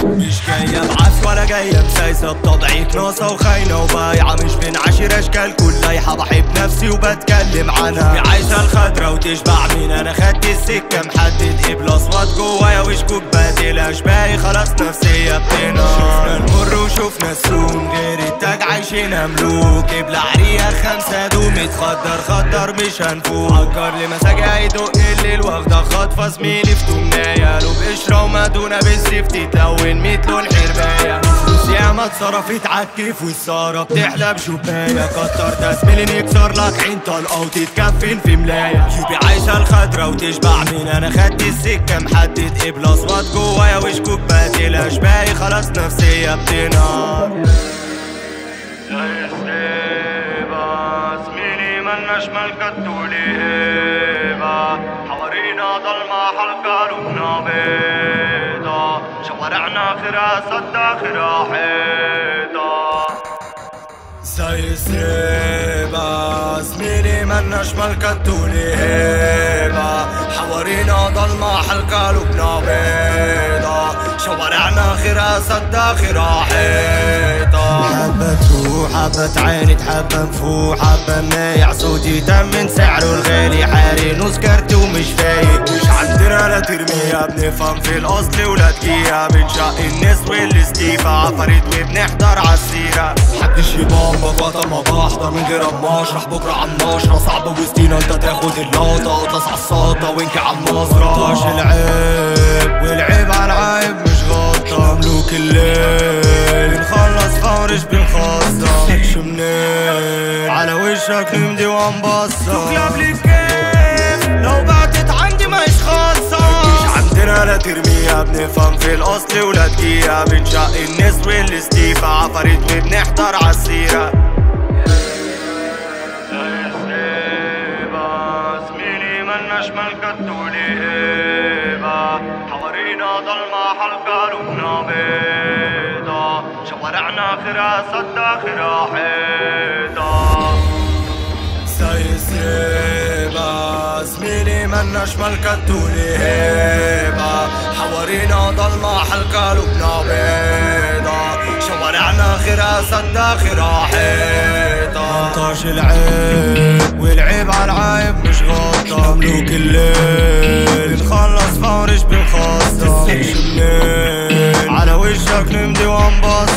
مش جاية بعف ولا جاية مسايسة بطبعي ناصة وخاينة وبايعة مش بين عشر اشكال كل لايحة بحب نفسي وبتكلم عنها عايزة الخضرة وتشبع مين انا خدت السكة محدد قبل اصوات جوايا وشكوك بدل اشباهي خلاص نفسية بتنا شفنا المر وشفنا السوم غير التاج عايشين ملوك قبل عريق خمسة دوم اتخدر خدر مش هنفوق عكر لمساجي هيدق الليل واخدة خطفة زميلي في تمناية لو بقشرة ومدونة بالزفت تلون ميت لون حرباية فلوس ياما اتصرفت عالكيف والسارة بتحلى بشباية كتر ده زميلي نكسر لك عين طلقة وتتكفن في ملاية يوبي عايشة الخضرة وتشبع من انا خدت السكة محدد قبل اصوات جوايا وشكوك بدل اشباهي خلاص نفسية بتنار زي السيبة زميلي ملناش ملكة تقولي هيبة حوارينا ضلمة حلقة قلوبنا بيضة شوارعنا آخرها سد آخرها حيطة زي السيبة زميلي ملناش ملكة تقولي هيبة حوارينا ضلمة حلقة قلوبنا بيضة شوارعنا آخرها سد آخرها حيطة حبة تروح حبة تعاند حبة نفوح حبة مايع صوتي تمن سعره الغالي حاري نص كارت ومش فايق مش عندنا لا ترميها بنفهم في الأصل ولا تجيها بنشق الناس والاستيفا عفريت وبنحضر عالسيرة محدش يبامبك وقت ما بحضر من غير اما اشرح بكرة عن نشرة صعب وسطينا انت تاخد اللقطة اطلس عالساطة وانك عالمصرة مش العيب والعيب على العيب مش غلطة مملوك الليل بنخلص فورش بالخاصة شو منين على وشك نمضي وانبصر تقلب لي كيف لو بعتت عندي مش خاصة مش عندنا لا ترميها بنفهم في الاصل ولا تجيها بنشق الناس والاستيفا عفريت وبنحضر عالسيرة زميلي ملناش ملكة تقولي هيبة حوارينا ضلمة حلقة قلوبنا بيضة شوارعنا آخرها سد آخرها حيطة زي السيبة زميلي ملناش ملكة تقولي هيبة حوارينا ضلمة حلقة قلوبنا بيضة شوارعنا آخرها سد آخرها حيطة منطاش العيب والعيب على العيب مش غلطة مملوك الليل بنخلص فورش بالخاصة مش منين على وشك نمضي وانبسط